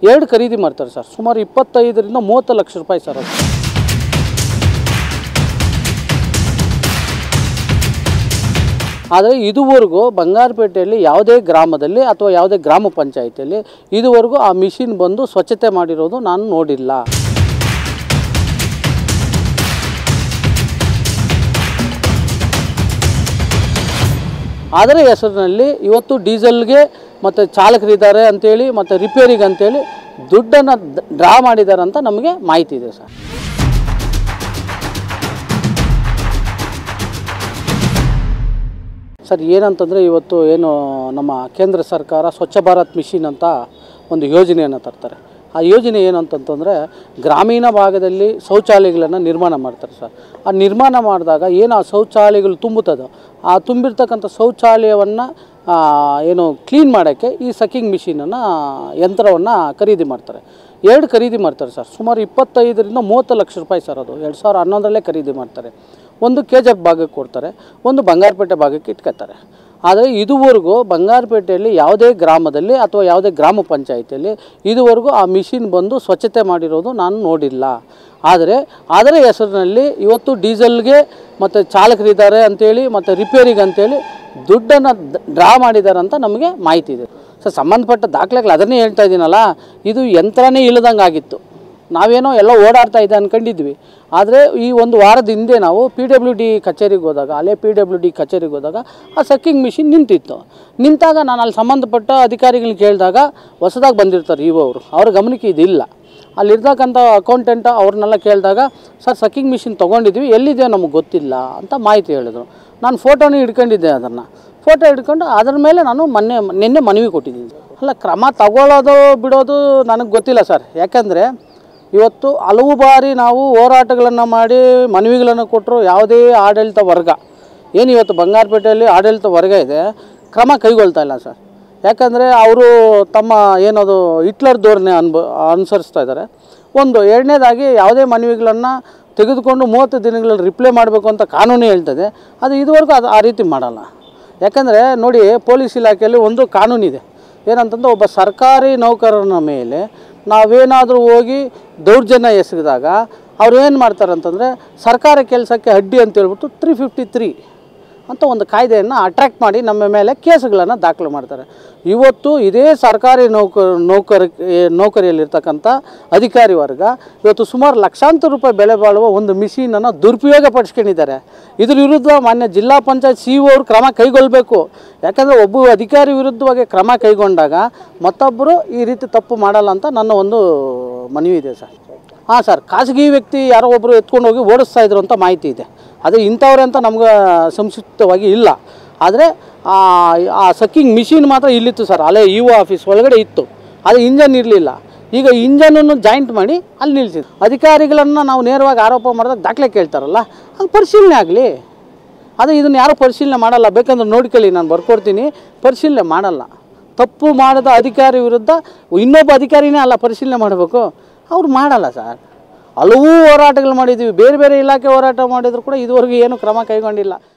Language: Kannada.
ಎರಡು ಖರೀದಿ ಮಾಡ್ತಾರೆ ಸರ್ ಸುಮಾರು ಇಪ್ಪತ್ತೈದರಿಂದ ಮೂವತ್ತು ಲಕ್ಷ ರೂಪಾಯಿ ಸರ್ ಅದು ಆದರೆ ಇದುವರೆಗೂ ಬಂಗಾರಪೇಟೆಯಲ್ಲಿ ಯಾವುದೇ ಗ್ರಾಮದಲ್ಲಿ ಅಥವಾ ಯಾವುದೇ ಗ್ರಾಮ ಪಂಚಾಯಿತಿಯಲ್ಲಿ ಇದುವರೆಗೂ ಆ ಮಿಷಿನ್ ಬಂದು ಸ್ವಚ್ಛತೆ ಮಾಡಿರೋದು ನಾನು ನೋಡಿಲ್ಲ ಅದರ ಹೆಸರಿನಲ್ಲಿ ಇವತ್ತು ಡೀಸೆಲ್ಗೆ ಮತ್ತು ಚಾಲಕರಿದ್ದಾರೆ ಅಂತೇಳಿ ಮತ್ತು ರಿಪೇರಿಗೆ ಅಂತೇಳಿ ದುಡ್ಡನ್ನು ಡ್ರಾ ಮಾಡಿದ್ದಾರೆ ಅಂತ ನಮಗೆ ಮಾಹಿತಿ ಇದೆ ಸರ್ ಸರ್ ಏನಂತಂದರೆ ಇವತ್ತು ಏನು ನಮ್ಮ ಕೇಂದ್ರ ಸರ್ಕಾರ ಸ್ವಚ್ಛ ಭಾರತ್ ಮಿಷಿನ್ ಅಂತ ಒಂದು ಯೋಜನೆಯನ್ನು ತರ್ತಾರೆ ಆ ಯೋಜನೆ ಏನಂತಂತಂದರೆ ಗ್ರಾಮೀಣ ಭಾಗದಲ್ಲಿ ಶೌಚಾಲಯಗಳನ್ನು ನಿರ್ಮಾಣ ಮಾಡ್ತಾರೆ ಸರ್ ಆ ನಿರ್ಮಾಣ ಮಾಡಿದಾಗ ಏನು ಆ ಶೌಚಾಲಯಗಳು ತುಂಬುತ್ತದೋ ಆ ತುಂಬಿರ್ತಕ್ಕಂಥ ಶೌಚಾಲಯವನ್ನು ಏನು ಕ್ಲೀನ್ ಮಾಡೋಕ್ಕೆ ಈ ಸಕ್ಕಿಂಗ್ ಮಿಷಿನನ್ನು ಯಂತ್ರವನ್ನು ಖರೀದಿ ಮಾಡ್ತಾರೆ ಎರಡು ಖರೀದಿ ಮಾಡ್ತಾರೆ ಸರ್ ಸುಮಾರು ಇಪ್ಪತ್ತೈದರಿಂದ ಮೂವತ್ತು ಲಕ್ಷ ರೂಪಾಯಿ ಸರ್ ಅದು ಎರಡು ಸಾವಿರ ಹನ್ನೊಂದರಲ್ಲೇ ಖರೀದಿ ಮಾಡ್ತಾರೆ ಒಂದು ಕೆ ಜಿ ಎಫ್ ಭಾಗಕ್ಕೆ ಕೊಡ್ತಾರೆ ಒಂದು ಬಂಗಾರಪೇಟೆ ಭಾಗಕ್ಕೆ ಇಟ್ಕೊತಾರೆ ಆದರೆ ಇದುವರೆಗೂ ಬಂಗಾರಪೇಟೆಯಲ್ಲಿ ಯಾವುದೇ ಗ್ರಾಮದಲ್ಲಿ ಅಥವಾ ಯಾವುದೇ ಗ್ರಾಮ ಪಂಚಾಯಿತಿಯಲ್ಲಿ ಇದುವರೆಗೂ ಆ ಮಿಷಿನ್ ಬಂದು ಸ್ವಚ್ಛತೆ ಮಾಡಿರೋದು ನಾನು ನೋಡಿಲ್ಲ ಆದರೆ ಅದರ ಹೆಸರಿನಲ್ಲಿ ಇವತ್ತು ಡೀಸೆಲ್ಗೆ ಮತ್ತು ಚಾಲಕರಿದ್ದಾರೆ ಅಂತೇಳಿ ಮತ್ತು ರಿಪೇರಿಗೆ ಅಂತೇಳಿ ದುಡ್ಡನ್ನು ಡ್ರಾ ಮಾಡಿದ್ದಾರೆ ಅಂತ ನಮಗೆ ಮಾಹಿತಿ ಇದೆ ಸೊ ಸಂಬಂಧಪಟ್ಟ ದಾಖಲೆಗಳು ಅದನ್ನೇ ಹೇಳ್ತಾ ಇದ್ದೀನಲ್ಲ ಇದು ಯಂತ್ರನೇ ಇಲ್ಲದಂಗೆ ಆಗಿತ್ತು ನಾವೇನೋ ಎಲ್ಲ ಓಡಾಡ್ತಾ ಇದೆ ಅಂದ್ಕೊಂಡಿದ್ವಿ ಆದರೆ ಈ ಒಂದು ವಾರದ ಹಿಂದೆ ನಾವು ಪಿ ಡಬ್ಲ್ಯೂ ಡಿ ಕಚೇರಿಗೆ ಹೋದಾಗ ಅಲ್ಲೇ ಪಿ ಡಬ್ಲ್ಯೂ ಡಿ ಕಚೇರಿಗೆ ಹೋದಾಗ ಆ ಸಕ್ಕಿಂಗ್ ಮಿಷಿನ್ ನಿಂತಿತ್ತು ನಿಂತಾಗ ನಾನು ಅಲ್ಲಿ ಸಂಬಂಧಪಟ್ಟ ಅಧಿಕಾರಿಗಳನ್ನ ಕೇಳಿದಾಗ ಹೊಸದಾಗಿ ಬಂದಿರ್ತಾರೆ ಇವು ಅವರು ಅವ್ರ ಗಮನಕ್ಕೆ ಇದಿಲ್ಲ ಅಲ್ಲಿರ್ತಕ್ಕಂಥ ಅಕೌಂಟೆಂಟ್ ಅವ್ರನ್ನೆಲ್ಲ ಕೇಳಿದಾಗ ಸರ್ ಸಕ್ಕಿಂಗ್ ಮಿಷಿನ್ ತೊಗೊಂಡಿದ್ವಿ ಎಲ್ಲಿದೆಯೋ ನಮಗೆ ಗೊತ್ತಿಲ್ಲ ಅಂತ ಮಾಹಿತಿ ಹೇಳಿದ್ರು ನಾನು ಫೋಟೋನೇ ಹಿಡ್ಕೊಂಡಿದ್ದೆ ಅದನ್ನು ಫೋಟೋ ಹಿಡ್ಕೊಂಡು ಅದರ ಮೇಲೆ ನಾನು ಮೊನ್ನೆ ನಿನ್ನೆ ಮನವಿ ಕೊಟ್ಟಿದ್ದೀನಿ ಅಲ್ಲ ಕ್ರಮ ತಗೊಳ್ಳೋದು ಬಿಡೋದು ನನಗೆ ಗೊತ್ತಿಲ್ಲ ಸರ್ ಯಾಕಂದರೆ ಇವತ್ತು ಹಲವು ಬಾರಿ ನಾವು ಹೋರಾಟಗಳನ್ನು ಮಾಡಿ ಮನವಿಗಳನ್ನು ಕೊಟ್ಟರು ಯಾವುದೇ ಆಡಳಿತ ವರ್ಗ ಏನು ಇವತ್ತು ಬಂಗಾರಪೇಟೆಯಲ್ಲಿ ಆಡಳಿತ ವರ್ಗ ಇದೆ ಕ್ರಮ ಕೈಗೊಳ್ತಾ ಇಲ್ಲ ಸರ್ ಯಾಕಂದರೆ ಅವರು ತಮ್ಮ ಏನದು ಹಿಟ್ಲರ್ ಧೋರಣೆ ಅನ್ಬ ಅನುಸರಿಸ್ತಾ ಇದ್ದಾರೆ ಒಂದು ಎರಡನೇದಾಗಿ ಯಾವುದೇ ಮನವಿಗಳನ್ನು ತೆಗೆದುಕೊಂಡು ಮೂವತ್ತು ದಿನಗಳಲ್ಲಿ ರಿಪ್ಲೈ ಮಾಡಬೇಕು ಅಂತ ಕಾನೂನು ಹೇಳ್ತದೆ ಅದು ಇದುವರೆಗೂ ಅದು ಆ ರೀತಿ ಮಾಡಲ್ಲ ಯಾಕಂದರೆ ನೋಡಿ ಪೊಲೀಸ್ ಇಲಾಖೆಯಲ್ಲಿ ಒಂದು ಕಾನೂನಿದೆ ಏನಂತಂದ್ರೆ ಒಬ್ಬ ಸರ್ಕಾರಿ ನೌಕರನ ಮೇಲೆ ನಾವೇನಾದರೂ ಹೋಗಿ ದೌರ್ಜನ್ಯ ಎಸಗಿದಾಗ ಅವ್ರು ಏನು ಮಾಡ್ತಾರೆ ಅಂತಂದರೆ ಸರ್ಕಾರ ಕೆಲಸಕ್ಕೆ ಅಡ್ಡಿ ಅಂತ ಹೇಳ್ಬಿಟ್ಟು ತ್ರೀ ಫಿಫ್ಟಿ ತ್ರೀ ಅಂತ ಒಂದು ಕಾಯ್ದೆಯನ್ನು ಅಟ್ರಾಕ್ಟ್ ಮಾಡಿ ನಮ್ಮ ಮೇಲೆ ಕೇಸುಗಳನ್ನು ದಾಖಲು ಮಾಡ್ತಾರೆ ಇವತ್ತು ಇದೇ ಸರ್ಕಾರಿ ನೌಕರ ನೌಕರ ನೌಕರಿಯಲ್ಲಿರ್ತಕ್ಕಂಥ ಅಧಿಕಾರಿ ವರ್ಗ ಇವತ್ತು ಸುಮಾರು ಲಕ್ಷಾಂತರ ರೂಪಾಯಿ ಬೆಲೆ ಬಾಳುವ ಒಂದು ಮಿಷಿನನ್ನು ದುರುಪಯೋಗ ಪಡಿಸ್ಕೊಂಡಿದ್ದಾರೆ ಇದ್ರ ವಿರುದ್ಧ ಮಾನ್ಯ ಜಿಲ್ಲಾ ಪಂಚಾಯತ್ ಸಿ ಅವರು ಕ್ರಮ ಕೈಗೊಳ್ಳಬೇಕು ಯಾಕಂದರೆ ಒಬ್ಬ ಅಧಿಕಾರಿ ವಿರುದ್ಧವಾಗಿ ಕ್ರಮ ಕೈಗೊಂಡಾಗ ಮತ್ತೊಬ್ಬರು ಈ ರೀತಿ ತಪ್ಪು ಮಾಡಲ್ಲ ಅಂತ ನನ್ನ ಒಂದು ಮನವಿ ಇದೆ ಸರ್ ಹಾಂ ಸರ್ ಖಾಸಗಿ ವ್ಯಕ್ತಿ ಯಾರೋ ಒಬ್ಬರು ಎತ್ಕೊಂಡು ಹೋಗಿ ಓಡಿಸ್ತಾ ಇದ್ರು ಅಂತ ಮಾಹಿತಿ ಇದೆ ಅದು ಇಂಥವ್ರೆ ಅಂತ ನಮ್ಗೆ ಸಂಕ್ಷಿಪ್ತವಾಗಿ ಇಲ್ಲ ಆದರೆ ಆ ಸಕ್ಕಿಂಗ್ ಮಿಷಿನ್ ಮಾತ್ರ ಇಲ್ಲಿತ್ತು ಸರ್ ಅಲ್ಲೇ ಇ ಒ ಆಫೀಸ್ ಒಳಗಡೆ ಇತ್ತು ಅದು ಇಂಜನ್ ಇರಲಿಲ್ಲ ಈಗ ಇಂಜನನ್ನು ಜಾಯಿಂಟ್ ಮಾಡಿ ಅಲ್ಲಿ ನಿಲ್ಸಿದ್ರು ಅಧಿಕಾರಿಗಳನ್ನು ನಾವು ನೇರವಾಗಿ ಆರೋಪ ಮಾಡಿದಾಗ ದಾಖಲೆ ಕೇಳ್ತಾರಲ್ಲ ಅದು ಪರಿಶೀಲನೆ ಆಗಲಿ ಅದು ಇದನ್ನು ಯಾರೂ ಪರಿಶೀಲನೆ ಮಾಡಲ್ಲ ಬೇಕಂದ್ರೆ ನೋಡ್ಕೊಳ್ಳಿ ನಾನು ಬರ್ಕೊಡ್ತೀನಿ ಪರಿಶೀಲನೆ ಮಾಡಲ್ಲ ತಪ್ಪು ಮಾಡದ ಅಧಿಕಾರಿ ವಿರುದ್ಧ ಇನ್ನೊಬ್ಬ ಅಧಿಕಾರಿನೇ ಅಲ್ಲ ಪರಿಶೀಲನೆ ಮಾಡಬೇಕು ಅವ್ರು ಮಾಡಲ್ಲ ಸರ್ ಹಲವು ಹೋರಾಟಗಳು ಮಾಡಿದ್ದೀವಿ ಬೇರೆ ಬೇರೆ ಇಲಾಖೆ ಹೋರಾಟ ಮಾಡಿದ್ರು ಕೂಡ ಇದುವರೆಗೂ ಏನು ಕ್ರಮ ಕೈಗೊಂಡಿಲ್ಲ